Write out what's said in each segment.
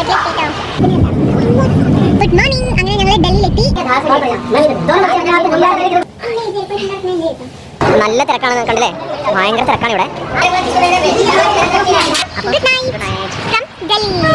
Good morning അങ്ങനെ ഞങ്ങൾ ഡൽഹിയിലെത്തി നല്ല തിരക്കാണ് കണ്ടില്ലേ ഭയങ്കര തിരക്കാണ് ഇവിടെ good night from Delhi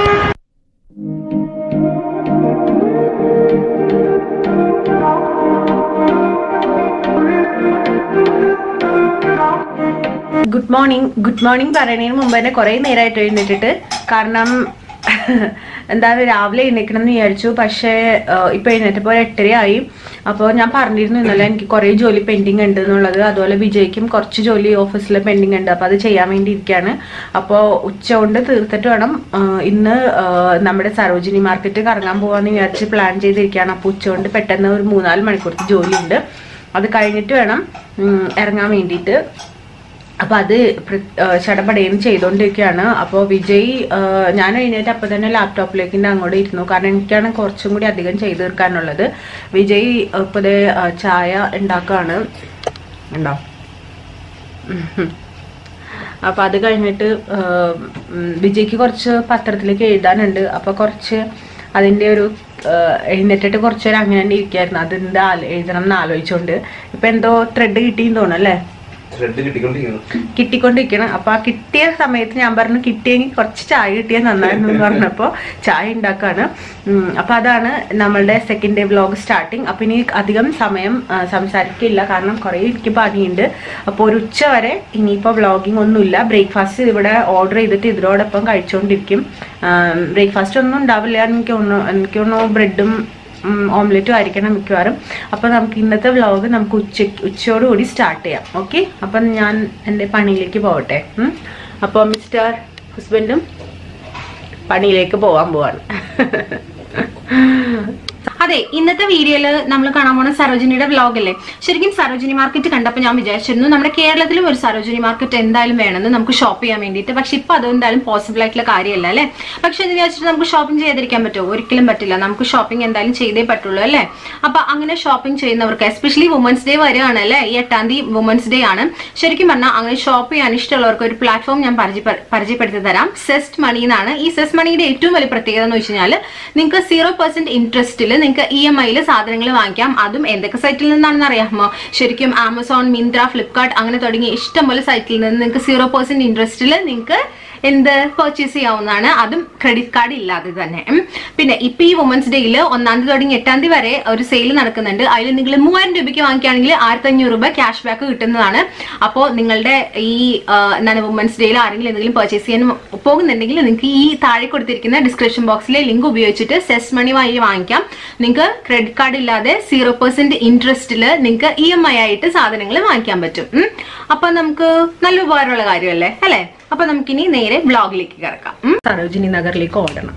good morning good morning പറയുന്നതിന് മുമ്പ് തന്നെ കുറേ നേരമായിട്ട് എഴുന്നേറ്റിട്ട് കാരണം എന്താണ് രാവിലെ എഴുന്നേക്കണം എന്ന് വിചാരിച്ചു പക്ഷേ ഇപ്പൊ എഴുന്നേറ്റപ്പോൾ ഒരു എട്ടരയായി അപ്പോൾ ഞാൻ പറഞ്ഞിരുന്നു ഇന്നലെ എനിക്ക് കുറേ ജോലി പെൻഡിങ് ഉണ്ട് എന്നുള്ളത് അതുപോലെ വിജയ്ക്കും കുറച്ച് ജോലി ഓഫീസിൽ പെൻഡിങ് ഉണ്ട് അപ്പോൾ അത് ചെയ്യാൻ വേണ്ടി ഇരിക്കുകയാണ് അപ്പോൾ ഉച്ച കൊണ്ട് തീർത്തിട്ട് വേണം ആ, ഇന്ന് ആ, നമ്മുടെ സരോജിനി മാർക്കറ്റ് കറങ്ങാൻ പോകാമെന്ന് വിചാരിച്ച് പ്ലാൻ ചെയ്തിരിക്കുകയാണ് അപ്പോൾ ഉച്ച കൊണ്ട് പെട്ടെന്ന് ഒരു മൂന്നാല് മണിക്കൂർത്തെ ജോലിയുണ്ട് അത് കഴിഞ്ഞിട്ട് വേണം ഉം, ഇറങ്ങാൻ വേണ്ടിയിട്ട് അപ്പൊ അത് പ്ര- ആ, ചടപടേന്ന് ചെയ്തുകൊണ്ടിരിക്കുകയാണ് അപ്പോൾ വിജയ് ആ, ഞാൻ എഴുന്നേറ്റ് അപ്പൊ തന്നെ ലാപ്ടോപ്പിലേക്ക് അങ്ങോട്ട് ഇരുന്നു കാരണം എനിക്കാണ് കുറച്ചും കൂടി അധികം ചെയ്തു തീർക്കാനുള്ളത് വിജയ് ഇപ്പൊ ദേ, ആ, ചായ ഉണ്ടാക്കുകയാണ് ഉണ്ടോ ഉം. അപ്പൊ അത് കഴിഞ്ഞിട്ട് ആ, ഉം, വിജയ്ക്ക് കുറച്ച് പത്രത്തിലേക്ക് എഴുതാനുണ്ട് അപ്പൊ കുറച്ച് അതിന്റെ ഒരു ആ, എഴുന്നേറ്റിട്ട് കുറച്ച് നേരം അങ്ങനെ തന്നെ ഇരിക്കായിരുന്നു അതെന്താ ആലോ- എഴുതണം എന്ന് ആലോചിച്ചുകൊണ്ട് ഇപ്പൊ എന്തോ ത്രെഡ് കിട്ടിയെന്ന് തോന്നുന്നു അല്ലേ ത്രെഡ് കിട്ടിക്കൊണ്ടിരിക്കുന്നു കിട്ടിക്കൊണ്ടിരിക്കണം അപ്പൊ ആ കിട്ടിയ സമയത്ത് ഞാൻ പറഞ്ഞു കിട്ടിയെങ്കിൽ കുറച്ച് ചായ കിട്ടിയാൽ നന്നായിരുന്നു എന്ന് പറഞ്ഞപ്പോ ചായ ഉണ്ടാക്കാണ് ഉം, അപ്പൊ അതാണ് നമ്മളുടെ സെക്കൻഡ് ഡേ വ്ലോഗ് സ്റ്റാർട്ടിങ് അപ്പൊ ഇനി അധികം സമയം ആ, സംസാരിക്കില്ല കാരണം കുറെ എനിക്ക് പണിയുണ്ട് അപ്പോൾ ഒരു ഉച്ച വരെ ഇനിയിപ്പോൾ വ്ളോഗിങ് ഒന്നുമില്ല ബ്രേക്ക്ഫാസ്റ്റ് ഇവിടെ ഓർഡർ ചെയ്തിട്ട് ഇതിനോടൊപ്പം കഴിച്ചുകൊണ്ടിരിക്കും ബ്രേക്ക്ഫാസ്റ്റ് ഒന്നും ഉണ്ടാവില്ല എനിക്ക് തോന്നുന്നു എനിക്ക് തോന്നുന്നു ബ്രെഡും ഓംലെറ്റും ആയിരിക്കണം മിക്കവാറും അപ്പോൾ നമുക്ക് ഇന്നത്തെ വ്ളോഗ് നമുക്ക് ഉച്ചയ്ക്ക് ഉച്ചയോടുകൂടി സ്റ്റാർട്ട് ചെയ്യാം ഓക്കെ അപ്പം ഞാൻ എൻ്റെ പണിയിലേക്ക് പോകട്ടെ ഉം. അപ്പോൾ മിസ്റ്റർ ഹസ്ബൻഡും പണിയിലേക്ക് പോകാൻ പോവാണ് അതെ ഇന്നത്തെ വീഡിയോയില് നമ്മൾ കാണാൻ പോണ സരോജിനിയുടെ വ്ലോഗ് അല്ലേ ശരിക്കും സരോജിനി മാർക്കറ്റ് കണ്ടപ്പോൾ ഞാൻ വിചാരിച്ചിരുന്നു നമ്മുടെ കേരളത്തിലും ഒരു സരോജിനി മാർക്കറ്റ് എന്തായാലും വേണമെന്ന് നമുക്ക് ഷോപ്പ് ചെയ്യാൻ വേണ്ടിയിട്ട് പക്ഷെ ഇപ്പൊ അത് എന്തായാലും പോസിബിൾ ആയിട്ടുള്ള കാര്യമല്ല അല്ലേ പക്ഷെ എന്ന് വിചാരിച്ചിട്ട് നമുക്ക് ഷോപ്പിംഗ് ചെയ്തിരിക്കാൻ പറ്റുമോ ഒരിക്കലും പറ്റില്ല നമുക്ക് ഷോപ്പിംഗ് എന്തായാലും ചെയ്തേ പറ്റുള്ളൂ അല്ലേ അപ്പൊ അങ്ങനെ ഷോപ്പിംഗ് ചെയ്യുന്നവർക്ക് എസ്പെഷ്യലി വുമൻസ് ഡേ വരികയാണ് അല്ലേ ഈ എട്ടാം തീയതി വുമൻസ് ഡേ ആണ് ശരിക്കും പറഞ്ഞാൽ അങ്ങനെ ഷോപ്പ് ചെയ്യാൻ ഇഷ്ടമുള്ളവർക്ക് ഒരു പ്ലാറ്റ്ഫോം ഞാൻ പരിചയ പരിചയപ്പെടുത്തി തരാം സെസ്റ്റ് മണി എന്നാണ് ഈ സെസ്റ്റ് മണിയുടെ ഏറ്റവും വലിയ പ്രത്യേകത എന്ന് വെച്ച് കഴിഞ്ഞാൽ നിങ്ങൾക്ക് സീറോ പെർസെന്റ് ഇൻട്രസ്റ്റിൽ നിങ്ങൾക്ക് ഇ എം ഐയിൽ സാധനങ്ങൾ വാങ്ങിക്കാം അതും എന്തൊക്കെ സൈറ്റിൽ നിന്നാണെന്ന് അറിയാമോ ശരിക്കും ആമസോൺ മിന്ത്ര ഫ്ലിപ്കാർട്ട് അങ്ങനെ തുടങ്ങിയ ഇഷ്ടംപോലെ സൈറ്റിൽ നിന്ന് നിങ്ങൾക്ക് സീറോ പെർസെന്റ് ഇൻട്രസ്റ്റിൽ നിങ്ങൾക്ക് എന്ത് പർച്ചേസ് ചെയ്യാവുന്നതാണ് അതും ക്രെഡിറ്റ് കാർഡ് ഇല്ലാതെ തന്നെ ഉം. പിന്നെ ഇപ്പൊ ഈ വുമൻസ് ഡേയിൽ ഒന്നാം തീയതി തുടങ്ങി എട്ടാം തീയതി വരെ ഒരു സെയിൽ നടക്കുന്നുണ്ട് അതിൽ നിങ്ങൾ മൂവായിരം രൂപയ്ക്ക് വാങ്ങിക്കുകയാണെങ്കിൽ ആയിരത്തി അഞ്ഞൂറ് രൂപ ക്യാഷ് ബാക്ക് കിട്ടുന്നതാണ് അപ്പോൾ നിങ്ങളുടെ ഈ ആ, എന്താണ് വുമൻസ് ഡേയിൽ ആരെങ്കിലും എന്തെങ്കിലും പർച്ചേസ് ചെയ്യാൻ പോകുന്നുണ്ടെങ്കിൽ നിങ്ങൾക്ക് ഈ താഴെ കൊടുത്തിരിക്കുന്ന ഡിസ്ക്രിപ്ഷൻ ബോക്സിലെ ലിങ്ക് ഉപയോഗിച്ചിട്ട് സെസ് മണി വഴി വാങ്ങിക്കാം നിങ്ങൾക്ക് ക്രെഡിറ്റ് കാർഡ് ഇല്ലാതെ സീറോ പെർസെന്റ് ഇൻട്രസ്റ്റിൽ നിങ്ങൾക്ക് ഇ എം ഐ ആയിട്ട് സാധനങ്ങൾ വാങ്ങിക്കാൻ പറ്റും ഉം. അപ്പൊ നമുക്ക് നല്ല ഉപകാരമുള്ള കാര്യമല്ലേ അല്ലേ അപ്പൊ നമുക്കിനി നേരെ ബ്ലോഗിലേക്ക് കിടക്കാം ഉം. സരോജിനി നഗറിലേക്ക് ഓടണം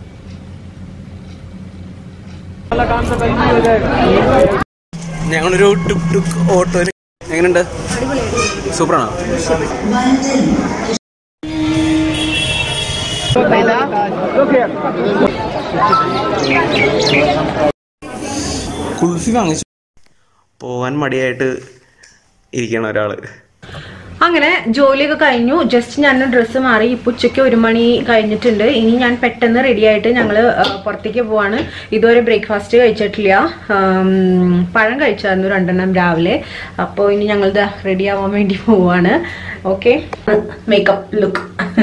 ഞങ്ങളൊരു ടുക് ടുക് ഓട്ടോ എങ്ങനെയുണ്ട് സൂപ്പറാണോ കുൾഫി വാങ്ങിച്ചു പോവാൻ മടിയായിട്ട് ഇരിക്കണം ഒരാള് അങ്ങനെ ജോലിയൊക്കെ കഴിഞ്ഞു ജസ്റ്റ് ഞാൻ ഡ്രസ്സ് മാറി ഇപ്പൊ ഉച്ചയ്ക്ക് ഒരു മണി കഴിഞ്ഞിട്ടുണ്ട് ഇനി ഞാൻ പെട്ടെന്ന് റെഡി ആയിട്ട് ഞങ്ങൾ പുറത്തേക്ക് പോവാണ് ഇതുവരെ ബ്രേക്ക്ഫാസ്റ്റ് കഴിച്ചിട്ടില്ല ആം, പഴം കഴിച്ചായിരുന്നു രണ്ടെണ്ണം രാവിലെ അപ്പോൾ ഇനി ഞങ്ങൾ റെഡി ആവാൻ വേണ്ടി പോവാണ് ഓക്കെ മേക്കപ്പ് ലുക്ക്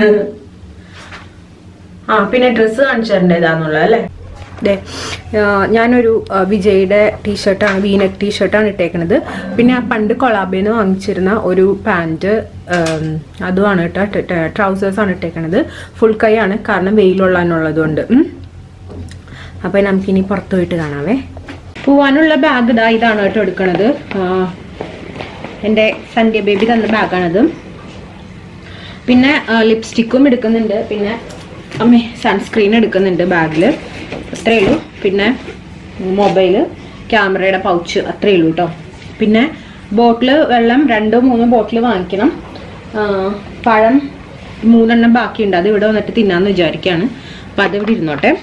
ആ പിന്നെ ഡ്രസ്സ് കാണിച്ചു തരേണ്ടതാന്നുള്ളത് അല്ലേ അതെ ഞാനൊരു ആ, വിജയുടെ ടീഷർട്ടാണ് വീനെക്ക് ടീഷർട്ടാണ് ഇട്ടേക്കണത് പിന്നെ ആ പണ്ട് കൊളാബേന്ന് വാങ്ങിച്ചിരുന്ന ഒരു പാൻറ് അതുമാണ് കേട്ടോ ട്രൗസേഴ്സാണ് ഇട്ടേക്കണത് ഫുൾ കൈ ആണ് കാരണം വെയിലുള്ളതിനുള്ളത് കൊണ്ട് ഉം. അപ്പൊ നമുക്കിനി പുറത്തു പോയിട്ട് കാണാവേ പോവാനുള്ള ബാഗ് ഇതാ ഇതാണ് കേട്ടോ എടുക്കണത് ആ, എൻ്റെ സന്ധ്യ ബേബി തന്ന ബാഗാണത് പിന്നെ ലിപ്സ്റ്റിക്കും എടുക്കുന്നുണ്ട് പിന്നെ അമ്മേ സൺസ്ക്രീൻ എടുക്കുന്നുണ്ട് ബാഗിൽ അത്രയേ ഉള്ളൂ പിന്നെ മൊബൈല് ക്യാമറയുടെ പൗച്ച് അത്രയേ ഉള്ളൂ കേട്ടോ പിന്നെ ബോട്ടിൽ വെള്ളം രണ്ടോ മൂന്നോ ബോട്ടിൽ വാങ്ങിക്കണം ആ, പഴം മൂന്നെണ്ണം ബാക്കിയുണ്ട് അത് ഇവിടെ വന്നിട്ട് തിന്നാന്ന് വിചാരിക്കുകയാണ് അപ്പം അതിവിടെ ഇരുന്നോട്ടെ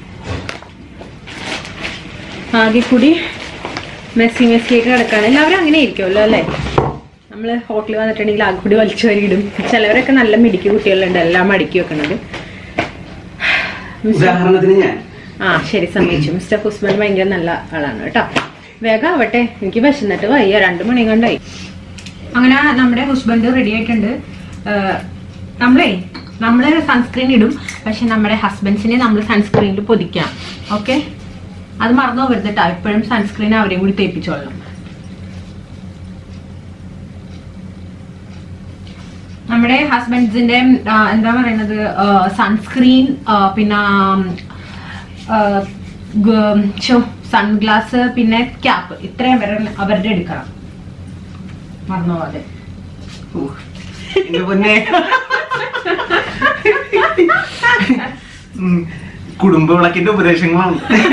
ആകെ കൂടി മെസ്സി മെസ്സിയൊക്കെ കിടക്കാണ് എല്ലാവരും അങ്ങനെ ഇരിക്കുമല്ലോ അല്ലേ നമ്മൾ ഹോട്ടലിൽ വന്നിട്ടുണ്ടെങ്കിൽ ആകെ കൂടി വലിച്ചു വരിയിടും ചിലവരൊക്കെ നല്ല മിടിക്ക് കുട്ടികളുണ്ട് എല്ലാം മടക്കി വെക്കണത് ഉദാഹരണത്തിന് ഞാൻ ആ ശരി സമ്മതിച്ചു മിസ്റ്റർ ഹുസ്ബൻഡ് ഭയങ്കര നല്ല ആളാണ് കേട്ടോ വേഗം ആവട്ടെ എനിക്ക് വിശന്നിട്ട് വയ്യ രണ്ടു മണി കണ്ടായി അങ്ങനെ നമ്മുടെ ഹസ്ബൻഡ് റെഡി ആയിട്ടുണ്ട് ഏഹ് നമ്മളേ നമ്മള് സൺസ്ക്രീൻ ഇടും പക്ഷെ നമ്മുടെ ഹസ്ബൻഡ്സിനെ നമ്മൾ സൺസ്ക്രീനിൽ പൊതിക്കണം ഓക്കെ അത് മറന്നു പോകരുത് കേട്ടോ എപ്പോഴും സൺസ്ക്രീൻ അവരെയും കൂടി തേപ്പിച്ചോളണം നമ്മുടെ ഹസ്ബൻഡ്സിന്റെ എന്താ പറയുന്നത് സൺസ്ക്രീൻ പിന്നെ സൺഗ്ലാസ് പിന്നെ ക്യാപ്പ് ഇത്രയും അവരുടെ അവരുടെ എടുക്കണം മറന്നു പോവാതെ എന്റെ പൊന്നെ ഉം, കുടുംബ വിളക്കിന്റെ ഉപദേശങ്ങളാണ്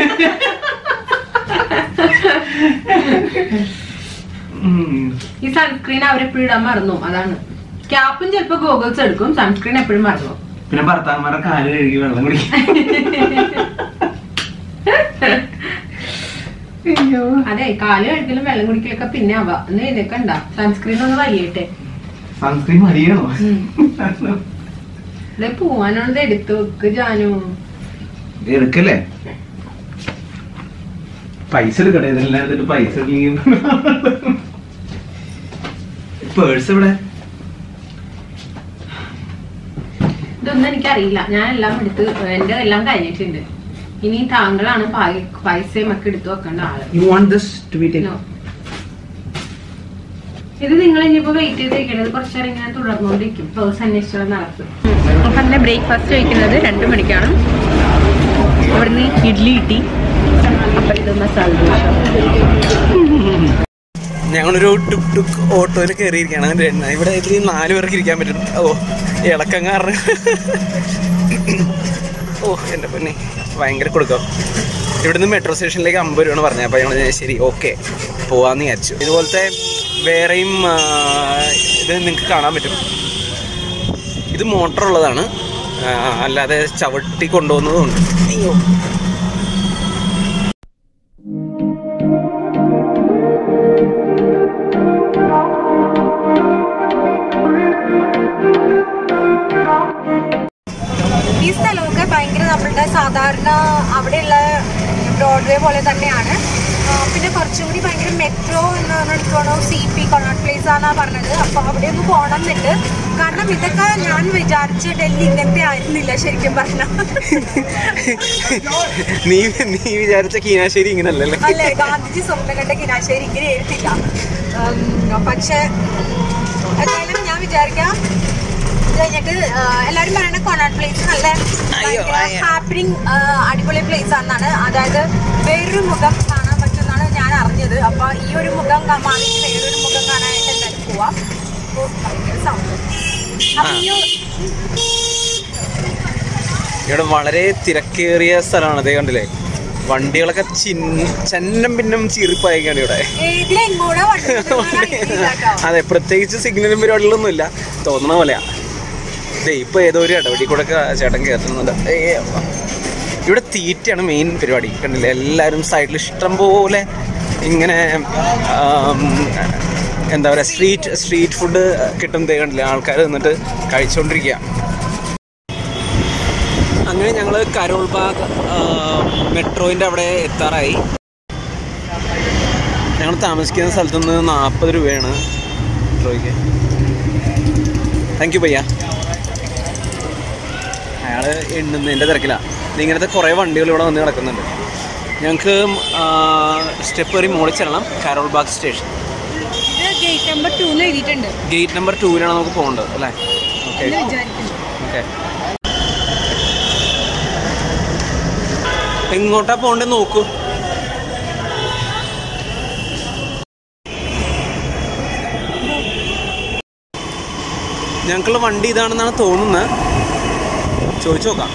ഉം. ഈ സൺസ്ക്രീൻ അവരെപ്പോഴും ഇടാൻ മറന്നു അതാണ് ക്യാപ്പും ചിലപ്പോ ഗോഗിൾസ് എടുക്കും സൺസ്ക്രീൻ എപ്പോഴും മറന്നു പിന്നെ ഭർത്താക്കന്മാരെ കാല് കഴുകി വെള്ളം കുടിക്കും അതെ കാല് കഴിക്കലും വെള്ളം കുടിക്കലൊക്കെ പിന്നെ ആവാ എന്ന് എഴുന്നേക്കണ്ട സൺസ്ക്രീൻ ഒന്ന് വലിയട്ടെ സൺസ്ക്രീൻ മതിയണോ ഇതേ പോവാനുള്ളത് എടുത്തു വെക്ക് ജാനു എടുക്കല്ലേ പൈസ എടുക്കട്ടെ ഇതെല്ലാം എടുത്തിട്ട് പൈസ പേഴ്സ് ഇവിടെ ഇതൊന്നും എനിക്കറിയില്ല ഞാൻ എല്ലാം എടുത്ത് എന്റെ എല്ലാം കഴിഞ്ഞിട്ടുണ്ട് ഇനി താങ്കളാണ് പായ- പൈസയും ഒക്കെ എടുത്തു വെക്കേണ്ട ആള് you want this to be No. ഇത് നിങ്ങൾ ഇനിയിപ്പോ വെയിറ്റ് ചെയ്തിരിക്കണത് കുറച്ചേരം ഇങ്ങനെ തുടർന്നുകൊണ്ടിരിക്കും പേഴ്സ് അന്വേഷിച്ചുള്ള നടക്കും അപ്പൊ എന്റെ ബ്രേക്ക്ഫാസ്റ്റ് കഴിക്കുന്നത് രണ്ടു മണിക്കാണ് ഇവിടുന്ന് ഇഡ്ലി കിട്ടി അപ്പൊ ഇത് മസാല ദോശ ഞങ്ങളൊരു ടുക് ടുക് ഓട്ടോയിൽ കയറിയിരിക്കുകയാണ് അങ്ങനെ രണ്ട്- ഇവിടെ ഇതിൽ നാല് പേർക്ക് ഇരിക്കാൻ പറ്റും ഓ ഇളക്കം കാരണം ഓ എൻ്റെ പൊന്നെ ഭയങ്കര കൊടുക്കാം ഇവിടുന്ന് മെട്രോ സ്റ്റേഷനിലേക്ക് അമ്പത് രൂപയാണ് പറഞ്ഞത് അപ്പോൾ ഞങ്ങൾ ശരി ഓക്കെ പോവാന്ന് വിചാരിച്ചു ഇതുപോലത്തെ വേറെയും ആ, ഇത് നിങ്ങൾക്ക് കാണാൻ പറ്റും ഇത് മോട്ടർ ഉള്ളതാണ് ആ, അല്ലാതെ ചവിട്ടി കൊണ്ടുപോകുന്നതും ഉണ്ട് അയ്യോ ഈ സ്ഥലമൊക്കെ ഭയങ്കര നമ്മളുടെ സാധാരണ അവിടെയുള്ള ബ്രോഡ്വേ പോലെ തന്നെയാണ് ആ, പിന്നെ കുറച്ചും കൂടി ഭയങ്കര മെട്രോ എന്ന് പറഞ്ഞിട്ടാണോ സി പി കൊണാട്ട് പ്ലേസ് ആണെന്നാ പറഞ്ഞത് അപ്പൊ അവിടെ ഒന്ന് പോകണം എന്നുണ്ട് കാരണം ഇതൊക്കെ ഞാൻ വിചാരിച്ച ഡൽഹി ഇങ്ങനത്തെ ആയിരുന്നില്ല ശരിക്കും പറഞ്ഞ നീ നീ വിചാരിച്ച കീനാശ്ശേരി ഇങ്ങനല്ലല്ലേ അല്ലേ ഗാന്ധിജി സ്വപ്നം കണ്ട കിനാശ്ശേരി ഇങ്ങനെ എഴുതില്ല ഉം, പക്ഷെ എന്തായാലും ഞാൻ വിചാരിക്കാം ഇത് കഴിഞ്ഞിട്ട് ആ, എല്ലാവരും പറയണ കൊണാട്ട് പ്ലേസ് നല്ല അയ്യോ, അയ്യോ. ഹാപ്പനിങ് അടിപൊളി പ്ലേസ് ആണെന്നാണ് അതായത് വേറൊരു മുഖം കാണാൻ പറ്റുമെന്നാണ് ഞാൻ അറിഞ്ഞത് അപ്പൊ ഈ ഒരു മുഖം കാ- മാറിയിട്ട് വേറൊരു മുഖം കാണാനായിട്ട് എന്തായാലും പോവാം അപ്പൊ ഭയങ്കര സൗണ്ട് അപ്പൊ ഈ ഒരു- ഇവിടെ വളരെ തിരക്കേറിയ സ്ഥലമാണ് അതേ കണ്ടില്ലേ വണ്ടികളൊക്കെ ചിന്ന ചന്നം പിന്നം ചീറിപ്പായൊക്കെയാണ് ഇവിടെ ഇതിലെങ്ങോട്ടാ വണ്ടി പോകുന്നതെന്ന് അറിയില്ല കേട്ടോ. അതെ പ്രത്യേകിച്ച് സിഗ്നലും പരിപാടികളൊന്നും ഇല്ല തോന്നണ പോലെയാ ദേ ഇപ്പൊ ഏതോ ഒരു ഇടവഴി കൂടെ ഒക്കെ ചേട്ടൻ കയറ്റുന്നുണ്ട് ഏയ് അപ്പ. ഇവിടെ തീറ്റയാണ് മെയിൻ പരിപാടി കണ്ടില്ലേ എല്ലാവരും സൈഡിൽ ഇഷ്ടം പോലെ ഇങ്ങനെ ആം, എന്താ പറയുക സ്ട്രീറ്റ് സ്ട്രീറ്റ് ഫുഡ് കിട്ടും ദേ കണ്ടില്ലേ ആൾക്കാർ നിന്നിട്ട് കഴിച്ചുകൊണ്ടിരിക്കുക അങ്ങനെ ഞങ്ങൾ കരോൾ ബാഗ് മെട്രോയിൻ്റെ അവിടെ എത്താറായി ഞങ്ങൾ താമസിക്കുന്ന സ്ഥലത്ത് നിന്ന് നാൽപ്പത് രൂപയാണ് മെട്രോയ്ക്ക് താങ്ക് യു പയ്യ അയാൾ എണ്ണുന്നതിൻ്റെ തിരക്കിലാണ് ഇങ്ങനത്തെ കുറേ വണ്ടികൾ ഇവിടെ വന്ന് കിടക്കുന്നുണ്ട് ഞങ്ങൾക്ക് സ്റ്റെപ്പ് കയറി മുകളിൽ ചെല്ലണം കാരോൾ ബാഗ് സ്റ്റേഷൻ ഇത് ഗേറ്റ് നമ്പർ ടൂന്ന് എഴുതിയിട്ടുണ്ട് ഗേറ്റ് നമ്പർ ടൂവിനാണ് നമുക്ക് പോകേണ്ടത് അല്ലേ ഓക്കെ എന്ന് വിചാരിക്കുന്നു ഓക്കെ എങ്ങോട്ടാ പോകണ്ടേ നോക്കൂ ഞങ്ങൾക്കുള്ള വണ്ടി ഇതാണെന്നാണ് തോന്നുന്നത് ചോദിച്ചു നോക്കാം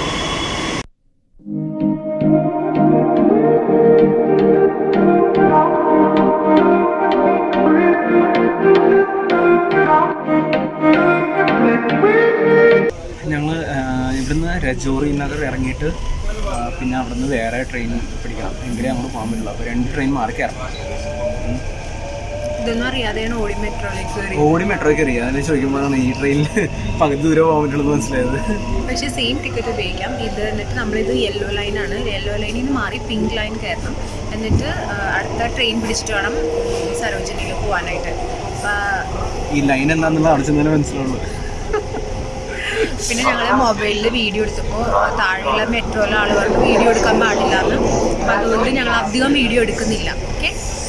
ഞങ്ങൾ ഇവിടുന്ന് രജോറി നഗർ ഇറങ്ങിയിട്ട് ആ, പിന്നെ അവിടുന്ന് വേറെ ട്രെയിൻ പിടിക്കണം എങ്കിലേ അങ്ങോട്ട് പോകാൻ പറ്റുള്ളൂ അപ്പോൾ രണ്ട് ട്രെയിൻ മാറി കയറണം ഉം. ഇതൊന്നും അറിയാതെയാണ് ഓടി മെട്രോയിലേക്ക് കയറി ഓടി മെട്രോ കയറി അതിനെ ചോദിക്കുമ്പോഴാണ് ഈ ട്രെയിനിൽ പകുതി ദൂരം പോകാൻ പറ്റുള്ളൂ മനസ്സിലായത് പക്ഷേ സെയിം ടിക്കറ്റ് ഉപയോഗിക്കാം ഇത് എന്നിട്ട് നമ്മളിത് യെല്ലോ ലൈനാണ് യെല്ലോ ലൈനിൽ നിന്ന് മാറി പിങ്ക് ലൈൻ കയറണം എന്നിട്ട് ആ, അടുത്ത ട്രെയിൻ പിടിച്ചിട്ട് വേണം സരോജിനിയിൽ പോകാനായിട്ട് അപ്പോൾ ഈ ലൈൻ എന്താണെന്നുള്ള അവിടെ ചെന്നാലേ മനസ്സിലാവുള്ളൂ പിന്നെ ഞങ്ങൾ മൊബൈലിൽ വീഡിയോ എടുത്തപ്പോൾ താഴെയുള്ള മെട്രോയിലെ ആൾ പറഞ്ഞു വീഡിയോ എടുക്കാൻ പാടില്ല എന്ന് അപ്പോൾ അതുകൊണ്ട് ഞങ്ങൾ അധികം വീഡിയോ എടുക്കുന്നില്ല ഓക്കെ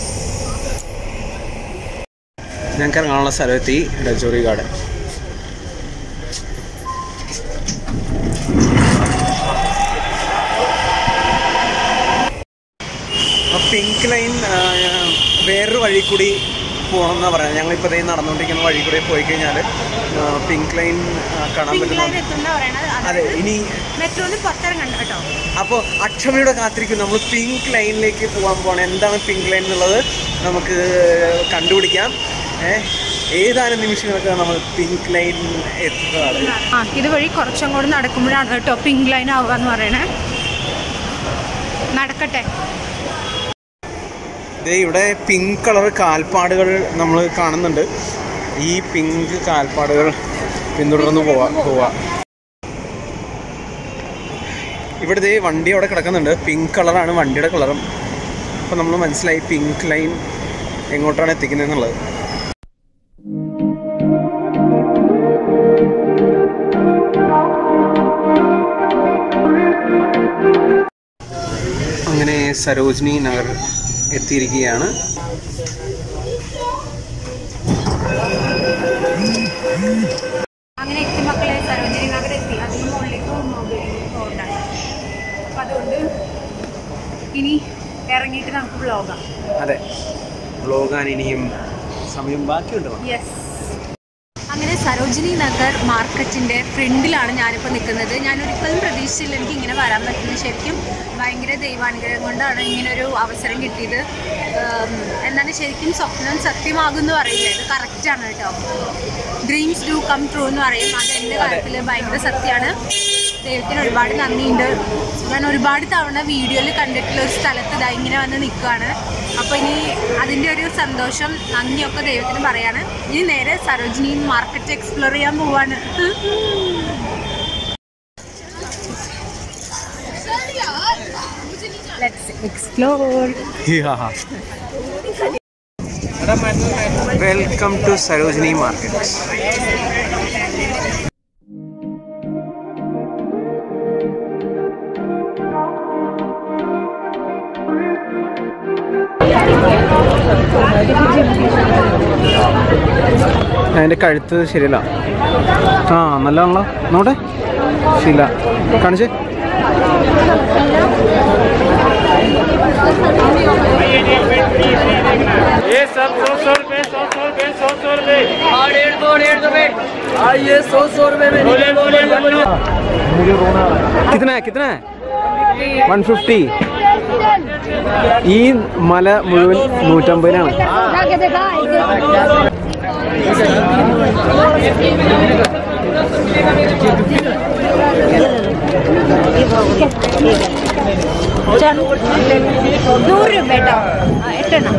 ഞങ്ങൾക്ക് ഇറങ്ങാനുള്ള സ്ഥലമെത്തി ഡച്ചോറി ഗാർഡൻ പിങ്ക് ലൈൻ വേറൊരു വഴി കൂടി പോകണം എന്നാ പറയുന്നത് ഞങ്ങളിപ്പോൾ ഇതേ നടന്നുകൊണ്ടിരിക്കുന്ന വഴി കൂടി പോയി കഴിഞ്ഞാൽ പിങ്ക് ലൈൻ കാണാൻ പിങ്ക് ലൈൻ പറ്റുന്ന എത്തുന്ന പറയണത് അതെ ഇനി മെട്രോന്ന് പുറത്തിറങ്ങണ്ട കേട്ടോ അപ്പോൾ അക്ഷമയുടെ കാത്തിരിക്കും നമ്മൾ പിങ്ക് ലൈനിലേക്ക് പോകാൻ പോകണം എന്താണ് പിങ്ക് ലൈൻ എന്നുള്ളത് നമുക്ക് കണ്ടുപിടിക്കാം ഏഹ് ഏതാനും നിമിഷങ്ങൾക്ക് നമ്മൾ പിങ്ക് ലൈൻ എത്തുന്നതാണ് ആ ഇതുവഴി കുറച്ചങ്ങോട്ട് നടക്കുമ്പോഴാണ് കേട്ടോ പിങ്ക് ലൈൻ ആവുക എന്ന് പറയണേ നടക്കട്ടെ ദേ ഇവിടെ പിങ്ക് കളർ കാൽപ്പാടുകൾ നമ്മൾ കാണുന്നുണ്ട് ഈ പിങ്ക് കാൽപ്പാടുകൾ പിന്തുടർന്ന് പോവാ പോവാ ഇവിടെ ദേ വണ്ടി അവിടെ കിടക്കുന്നുണ്ട് പിങ്ക് കളറാണ് വണ്ടിയുടെ കളറും അപ്പോൾ നമ്മൾ മനസ്സിലായി പിങ്ക് ലൈൻ എങ്ങോട്ടാണ് എത്തിക്കുന്നത് എന്നുള്ളത് അങ്ങനെ സരോജിനി നഗർ എത്തിയിരിക്കുകയാണ് അങ്ങനെ എത്തി മക്കളെ സരോജിനി നഗർ എത്തി അതിന് മുകളിലേക്ക് മൊബൈലിൽ പോകണ്ടാണ് അപ്പം അതുകൊണ്ട് ഇനി ഇറങ്ങിയിട്ട് നമുക്ക് വ്ളോഗാം അതെ വ്ലോഗാൻ ഇനിയും സമയം ബാക്കിയുണ്ട് യെസ് അങ്ങനെ സരോജിനി നഗർ മാർക്കറ്റിന്റെ ഫ്രണ്ടിലാണ് ഞാനിപ്പോൾ നിൽക്കുന്നത് ഞാൻ ഒരിക്കലും പ്രതീക്ഷിച്ചില്ല എനിക്ക് ഇങ്ങനെ വരാൻ പറ്റുന്നത് ശരിക്കും ഭയങ്കര ദൈവാനുഗ്രഹം കൊണ്ടാണ് ഇങ്ങനെ ഒരു അവസരം കിട്ടിയത് ഉം, എന്താണ് ശരിക്കും സ്വപ്നം സത്യമാകുമെന്ന് പറയില്ല ഇത് കറക്റ്റാണ് കേട്ടോ ഡ്രീംസ് ഡു കം ട്രൂ എന്ന് പറയും അത് എൻ്റെ കാര്യത്തിൽ ഭയങ്കര സത്യമാണ് ദൈവത്തിന് ഒരുപാട് നന്ദിയുണ്ട് ഞാൻ ഒരുപാട് തവണ വീഡിയോയിൽ കണ്ടിട്ടുള്ള ഒരു സ്ഥലത്ത് ഇതാ ഇങ്ങനെ വന്ന് നിൽക്കുകയാണ് അപ്പോൾ ഇനി അതിൻ്റെ ഒരു സന്തോഷം നന്ദിയൊക്കെ ദൈവത്തിന് പറയാണ് ഇനി നേരെ സരോജിനി മാർക്കറ്റ് എക്സ്പ്ലോർ ചെയ്യാൻ പോവാണ് let's explore welcome to Sarojini market അതിൻ്റെ കഴുത്ത് ശരിയല്ല ആ നല്ലതാണല്ലോ നോട്ടെ ശരിയില്ല കാണിച്ചേ ये सब सौ सौ रुपए सौ सौ रुपए सौ सौ रुपए और डेढ़ सौ डेढ़ सौ रुपए आइए सौ सौ रुपए में बोले बोले बोले കിത്തന കിത്തന വൺ ഫിഫ്റ്റി ഈ മല മുഴുവൻ നൂറ്റമ്പതിനാണ് നൂറ് രൂപ കേട്ടോ എട്ടെണ്ണം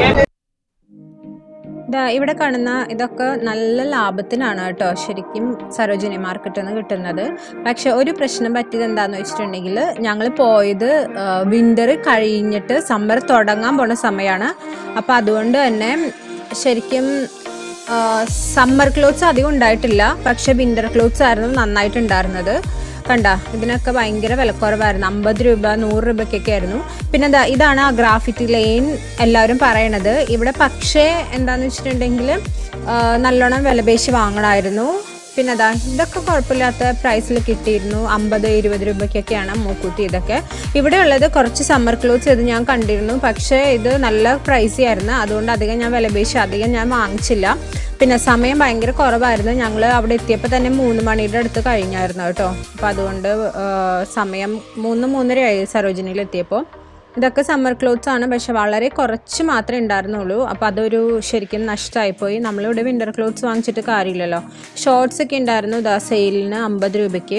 ദാ ഇവിടെ കാണുന്ന ഇതൊക്കെ നല്ല ലാഭത്തിനാണ് കേട്ടോ ശരിക്കും സരോജിനി മാർക്കറ്റിൽ നിന്ന് കിട്ടുന്നത് പക്ഷെ ഒരു പ്രശ്നം പറ്റിയത് എന്താണെന്ന് വെച്ചിട്ടുണ്ടെങ്കിൽ ഞങ്ങൾ പോയത് വിൻ്റർ കഴിഞ്ഞിട്ട് സമ്മർ തുടങ്ങാൻ പോണ സമയമാണ് അപ്പോൾ അതുകൊണ്ട് തന്നെ ശരിക്കും സമ്മർ ക്ലോത്ത്സ് അധികം ഉണ്ടായിട്ടില്ല പക്ഷെ വിൻ്റർ ക്ലോത്ത്സ് ആയിരുന്നു നന്നായിട്ടുണ്ടായിരുന്നത് കണ്ട ഇതിനൊക്കെ ഭയങ്കര വിലക്കുറവായിരുന്നു അമ്പത് രൂപ നൂറ് രൂപയ്ക്കൊക്കെ ആയിരുന്നു പിന്നെ ദാ ഇതാണ് ആ ഗ്രാഫിറ്റി ലൈൻ എല്ലാവരും പറയണത് ഇവിടെ പക്ഷേ എന്താന്ന് വെച്ചിട്ടുണ്ടെങ്കിൽ നല്ലോണം വിലപേശി വാങ്ങണമായിരുന്നു പിന്നെ അതാ ഇതൊക്കെ കുഴപ്പമില്ലാത്ത പ്രൈസിൽ കിട്ടിയിരുന്നു അമ്പത് ഇരുപത് രൂപയ്ക്കൊക്കെയാണ് മൂക്കുത്തി ഇതൊക്കെ ഇവിടെ ഉള്ളത് കുറച്ച് സമ്മർ ക്ലോത്ത്സ് ഇത് ഞാൻ കണ്ടിരുന്നു പക്ഷേ ഇത് നല്ല പ്രൈസി ആയിരുന്നു അതുകൊണ്ട് അധികം ഞാൻ വിലപേശി അധികം ഞാൻ വാങ്ങിച്ചില്ല പിന്നെ സമയം ഭയങ്കര കുറവായിരുന്നു ഞങ്ങൾ അവിടെ എത്തിയപ്പോൾ തന്നെ മൂന്ന് മണിയുടെ അടുത്ത് കഴിഞ്ഞായിരുന്നു കേട്ടോ അപ്പോൾ അതുകൊണ്ട് ആ, സമയം മൂന്ന് മൂന്നരയായി സരോജിനിയിൽ എത്തിയപ്പോൾ ഇതൊക്കെ സമ്മർ ക്ലോത്ത്സ് ആണ് പക്ഷെ വളരെ കുറച്ച് മാത്രമേ ഉണ്ടായിരുന്നുള്ളൂ അപ്പോൾ അതൊരു ശരിക്കും നഷ്ടമായിപ്പോയി നമ്മളിവിടെ വിൻ്റർ ക്ലോത്ത്സ് വാങ്ങിച്ചിട്ട് കാര്യമില്ലല്ലോ ഷോർട്സ് ഒക്കെ ഉണ്ടായിരുന്നു ഇതാ സെയിലിന് അമ്പത് രൂപയ്ക്ക്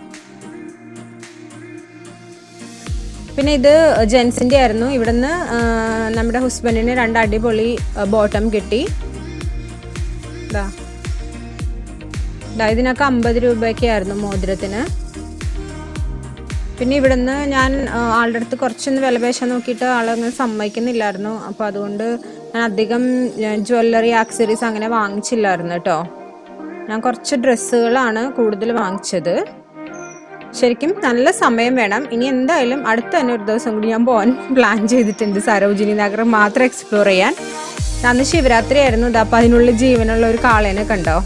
പിന്നെ ഇത് ജെൻസിൻ്റെ ആയിരുന്നു ഇവിടുന്ന് ആ, നമ്മുടെ ഹസ്ബൻഡിന് രണ്ട് അടിപൊളി ബോട്ടം കിട്ടി ഇതാ ഇതാ ഇതിനൊക്കെ അമ്പത് രൂപയൊക്കെ ആയിരുന്നു മോതിരത്തിന് പിന്നെ ഇവിടുന്ന് ഞാൻ ആ, ആളുടെ അടുത്ത് കുറച്ചൊന്ന് വിലപേശാൻ നോക്കിയിട്ട് ആളങ്ങനെ സമ്മതിക്കുന്നില്ലായിരുന്നു അപ്പോൾ അതുകൊണ്ട് ഞാൻ അധികം ജ്വല്ലറി ആക്സറീസ് അങ്ങനെ വാങ്ങിച്ചില്ലായിരുന്നു കേട്ടോ ഞാൻ കുറച്ച് ഡ്രസ്സുകളാണ് കൂടുതൽ വാങ്ങിച്ചത് ശരിക്കും നല്ല സമയം വേണം ഇനി എന്തായാലും അടുത്ത തന്നെ ഒരു ദിവസം കൂടി ഞാൻ പോകാൻ പ്ലാൻ ചെയ്തിട്ടുണ്ട് സരോജിനി നഗർ മാത്രം എക്സ്പ്ലോർ ചെയ്യാൻ അന്ന് ശിവരാത്രി ആയിരുന്നു ഇത് അപ്പം അതിനുള്ളിൽ ജീവനുള്ള ഒരു കാളേനെ കണ്ടോ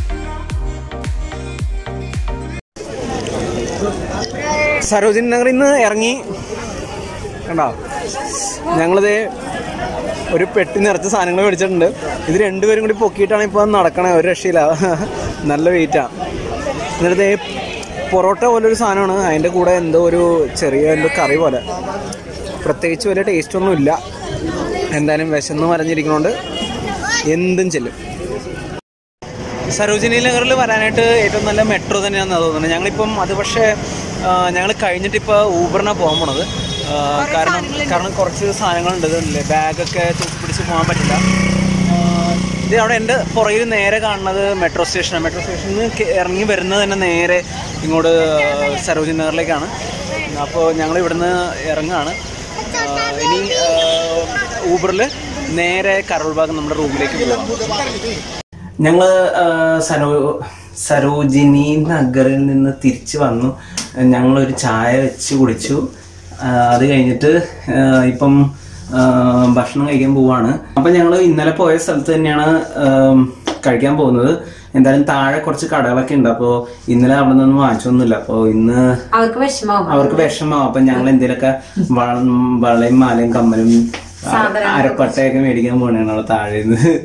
സരോജിനി നഗറിൽ നിന്ന് ഇറങ്ങി കണ്ടോ ഞങ്ങളിത് ഒരു പെട്ടി നിറച്ച സാധനങ്ങൾ മേടിച്ചിട്ടുണ്ട് ഇത് രണ്ടുപേരും കൂടി പൊക്കിയിട്ടാണ് ഇപ്പോൾ നടക്കണേ ഒരു രക്ഷയില്ല നല്ല വെയിറ്റാ എന്നിട്ട് ദേ പൊറോട്ട പോലെ ഒരു സാധനമാണ് അതിൻ്റെ കൂടെ എന്തോ ഒരു ചെറിയ എന്തോ കറി പോലെ പ്രത്യേകിച്ച് വലിയ ടേസ്റ്റ് ഒന്നും ഇല്ല എന്തായാലും വിശന്ന് മരഞ്ഞിരിക്കണോണ്ട് എന്തും ചെല്ലും സരോജിനി നഗറിൽ വരാനായിട്ട് ഏറ്റവും നല്ല മെട്രോ തന്നെയാണെന്ന് തോന്നുന്നത് ഞങ്ങളിപ്പം അത് പക്ഷേ ഞങ്ങൾ കഴിഞ്ഞിട്ട് ഇപ്പോൾ ഊബറിനാണ് പോകാൻ പോണത് ആ, കാരണം കാരണം കുറച്ച് സാധനങ്ങളുണ്ട് ഇതല്ലേ ബാഗൊക്കെ തൂക്കി പിടിച്ച് പോകാൻ പറ്റില്ല ആ, ഇത് അവിടെ എൻ്റെ പുറകിൽ നേരെ കാണുന്നത് മെട്രോ സ്റ്റേഷനാണ് മെട്രോ സ്റ്റേഷനിൽ നിന്ന് ഇറങ്ങി വരുന്നത് തന്നെ നേരെ ഇങ്ങോട്ട് സരോജിനി നഗറിലേക്കാണ് അപ്പോൾ ഞങ്ങൾ ഇവിടുന്ന് ഇറങ്ങുകയാണ് ആ, ഇനി ഊബറിൽ നേരെ കരോൾബാഗ് നമ്മുടെ റൂമിലേക്ക് പോകാം ഞങ്ങൾ സരോ സരോജിനി നഗറിൽ നിന്ന് തിരിച്ചു വന്നു ഞങ്ങളൊരു ചായ വെച്ച് കുടിച്ചു ആ, അത് കഴിഞ്ഞിട്ട് ആ, ഇപ്പം ആ, ഭക്ഷണം കഴിക്കാൻ പോവാണ് അപ്പം ഞങ്ങൾ ഇന്നലെ പോയ സ്ഥലത്ത് തന്നെയാണ് ആം, കഴിക്കാൻ പോകുന്നത് എന്തായാലും താഴെ കുറച്ച് കടകളൊക്കെ ഉണ്ട് അപ്പോൾ ഇന്നലെ അവിടെ നിന്നൊന്നും വാങ്ങിച്ചൊന്നുമില്ല അപ്പോൾ ഇന്ന് അവർക്ക് വിഷമാവും അവർക്ക് വിഷമാവും അപ്പൊ ഞങ്ങൾ എന്തെങ്കിലുമൊക്കെ വള- വളയും മാലയും കമ്മലും അരപ്പട്ടയൊക്കെ മേടിക്കാൻ പോണേണ് അവിടെ താഴെ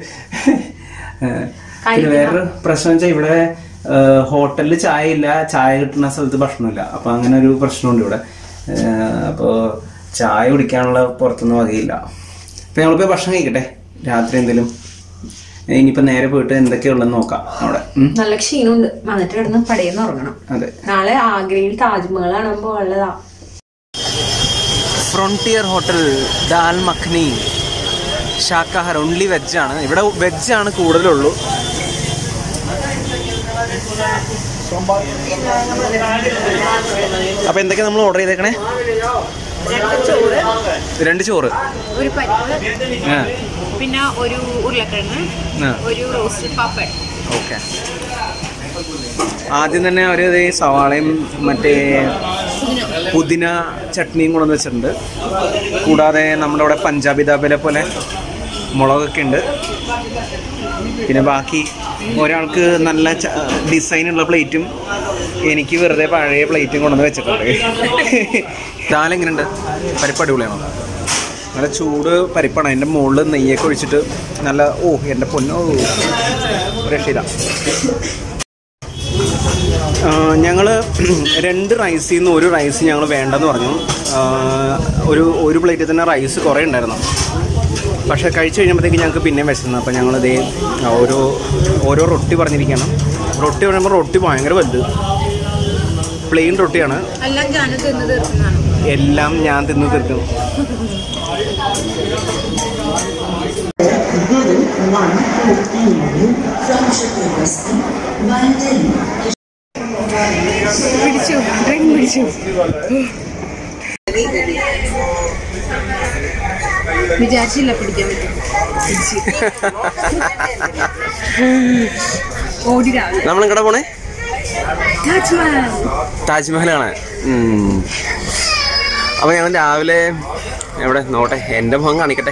പിന്നെ വേറൊരു പ്രശ്നം വെച്ചാൽ ഇവിടെ ഹോട്ടലിൽ ചായ ഇല്ല ചായ കിട്ടുന്ന സ്ഥലത്ത് ഭക്ഷണമില്ല അപ്പൊ അങ്ങനെ ഒരു പ്രശ്നമുണ്ട് ഇവിടെ ഏഹ് അപ്പൊ ചായ കുടിക്കാനുള്ള പുറത്തൊന്നും വകയില്ല അപ്പൊ ഞങ്ങളിപ്പോ ഭക്ഷണം കഴിക്കട്ടെ രാത്രി എന്തെങ്കിലും ഇനിയിപ്പോ നേരെ പോയിട്ട് എന്തൊക്കെയുള്ളതെന്ന് നോക്കാം അവിടെ ഉം. നല്ല ക്ഷീണമുണ്ട് വന്നിട്ട് കിടന്ന് പടയെന്ന് ഉറങ്ങണം അതെ നാളെ ആഗ്രയിൽ താജ്മഹൽ കാണുമ്പോൾ ഉള്ളതാ ഫ്രോണ്ടിയർ ഹോട്ടൽ ദാൽ മഖ്നി ശാക്കാഹാർ ഓൺലി വെജാണ് ഇവിടെ വെജാണ് കൂടുതലുള്ളൂ അപ്പൊ എന്തൊക്കെ നമ്മൾ ഓർഡർ ചെയ്തേക്കണേ രണ്ട് ചോറ് ഒരു പരിപ്പ് ആ പിന്നെ ഒരു ഉരുളക്കിഴങ്ങ് ആ ഒരു റോസ്റ്റഡ് പാപ്പഡ് ഓക്കെ ആദ്യം തന്നെ ഒരു ദേ സവാളയും മറ്റേ പുതിന ചട്നിയും കൊണ്ടുവന്ന് വെച്ചിട്ടുണ്ട് കൂടാതെ നമ്മുടെ അവിടെ പഞ്ചാബി ദാബിലെ പോലെ മുളകൊക്കെ ഉണ്ട് പിന്നെ ബാക്കി ഒരാൾക്ക് നല്ല ഡിസൈനുള്ള പ്ലേറ്റും എനിക്ക് വെറുതെ പഴയ പ്ലേറ്റും കൊണ്ടുവന്ന് വെച്ചിട്ടുണ്ട് ദാലെങ്ങനെയുണ്ട് പരിപ്പ് അടിപൊളിയാണോ നല്ല ചൂട് പരിപ്പാണ് അതിൻ്റെ മുകളിൽ നെയ്യൊക്കെ ഒഴിച്ചിട്ട് നല്ല ഓ എൻ്റെ പൊന്നോ രക്ഷിത ഞങ്ങൾ രണ്ട് റൈസിൽ നിന്ന് ഒരു റൈസ് ഞങ്ങൾ വേണ്ടെന്ന് പറഞ്ഞു ആ, ഒരു ഒരു പ്ലേറ്റിൽ തന്നെ റൈസ് കുറേ ഉണ്ടായിരുന്നു പക്ഷേ കഴിച്ച് കഴിഞ്ഞപ്പോഴത്തേക്ക് ഞങ്ങൾക്ക് പിന്നെയും വിശന്നു അപ്പോൾ ഞങ്ങളിതേ ഓരോ ഓരോ റൊട്ടി പറഞ്ഞിരിക്കണം റൊട്ടി പറയുമ്പോൾ റൊട്ടി ഭയങ്കര വലുത് പ്ലെയിൻ റൊട്ടിയാണ് എല്ലാം ഞാൻ തിന്ന് തീർക്കുന്നതാണ് എല്ലാം ഞാൻ തിന്ന് തീർക്കും പിടിച്ചു ട്രെയിൻ പിടിച്ചു വിചാരിച്ചില്ല പിടിക്കാൻ പറ്റും പിടിച്ച്. ഓടി രാവിലെ നമ്മൾ എങ്ങടെ പോണേ താജ്മഹൽ താജ്മഹലാണ് അപ്പോൾ ഞങ്ങൾ രാവിലെ എവിടെ നോട്ടെ എൻ്റെ മുഖം കാണിക്കട്ടെ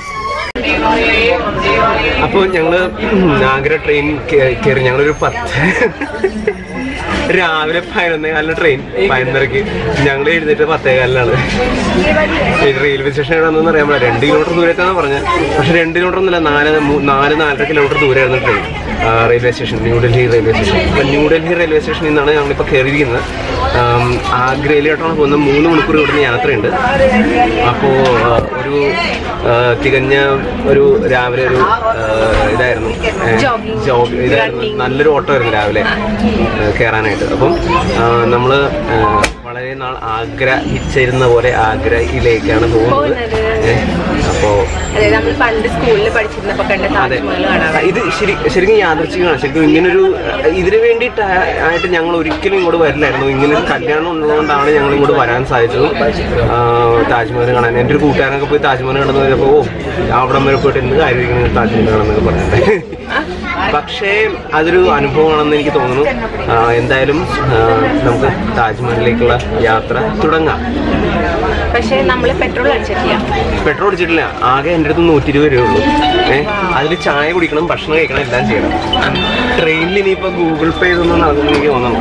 അപ്പോൾ ഞങ്ങൾ നാഗര ട്രെയിൻ കയറി ഞങ്ങളൊരു പത്ത് രാവിലെ പതിനൊന്നേ കാലിന് ട്രെയിൻ പതിനൊന്നരക്ക് ഞങ്ങൾ എഴുന്നേറ്റ് പത്തേ കാലിലാണ് ഇത് റെയിൽവേ സ്റ്റേഷൻ എവിടെയാണെന്ന് അറിയാൻ പറ്റില്ല രണ്ട് കിലോമീറ്റർ ദൂരത്താന്ന് പറഞ്ഞത് പക്ഷെ രണ്ട് കിലോമീറ്റർ ഒന്നുമില്ല നാല് മൂ- നാല് നാലര കിലോമീറ്റർ ദൂരമായിരുന്നു ട്രെയിൻ ആ, railway station New Delhi railway station അപ്പം ന്യൂഡൽഹി റെയിൽവേ സ്റ്റേഷനിൽ നിന്നാണ് ഞങ്ങളിപ്പോൾ കയറിയിരിക്കുന്നത് ആം, ആഗ്രയിലോട്ടാണ് പോകുന്നത് മൂന്ന് മണിക്കൂർ ഇവിടുന്ന് യാത്രയുണ്ട് അപ്പോൾ ഒരു ആ, തികഞ്ഞ ഒരു രാവിലെ ഒരു ആ, ഇതായിരുന്നു ജോബ് ഇതായിരുന്നു നല്ലൊരു ഓട്ടമായിരുന്നു രാവിലെ ആ, കയറാനായിട്ട് അപ്പം നമ്മൾ വളരെ നാൾ ആഗ്രഹിച്ചിരുന്ന പോലെ ആഗ്രയിലേക്കാണ് പോകുന്നത് ഏ, അപ്പോൾ അതായത് നമ്മൾ പണ്ട് സ്കൂളിൽ പഠിച്ചിരുന്നപ്പോ കണ്ട അതെ താജ്മഹൽ കാണാൻ ഇത് ശരി ശരിക്കും യാദൃച്ഛികമാണ് ശരിക്കും ഇങ്ങനൊരു ഇതിന് വേണ്ടിയിട്ട് ആയിട്ട് ഞങ്ങൾ ഒരിക്കലും ഇങ്ങോട്ട് വരില്ലായിരുന്നു ഇങ്ങനൊരു കല്യാണം ഉള്ളതുകൊണ്ടാണ് ഞങ്ങൾ ഇങ്ങോട്ട് വരാൻ സാധിച്ചത് ആ, താജ്മഹൽ കാണാൻ എൻ്റെ ഒരു കൂട്ടുകാരനൊക്കെ പോയി താജ്മഹൽ കണ്ടെന്ന് പറഞ്ഞപ്പോൾ ഓ അവിടെ വരെ പോയിട്ട് എന്ത് കാര്യമായിരിക്കും താജ്മഹൽ കാണാന്നൊക്കെ പറഞ്ഞിട്ട് പക്ഷേ അതൊരു അനുഭവമാണെന്ന് എനിക്ക് തോന്നുന്നു ആ, എന്തായാലും ആ, നമുക്ക് താജ്മഹലിലേക്കുള്ള യാത്ര തുടങ്ങാം പക്ഷെ നമ്മൾ പെട്രോൾ അടിച്ചിട്ടില്ല പെട്രോൾ അടിച്ചിട്ടില്ല ആകെ എൻ്റെ അടുത്ത് നൂറ്റി ഇരുപത് രൂപയുള്ളൂ ഏഹ് അതിൽ ചായ കുടിക്കണം ഭക്ഷണം കഴിക്കണം എല്ലാം ചെയ്യണം ട്രെയിനിൽ ഇനിയിപ്പോൾ ഗൂഗിൾ പേ ഇതൊന്നും നടക്കുന്നു എനിക്ക് തോന്നുന്നു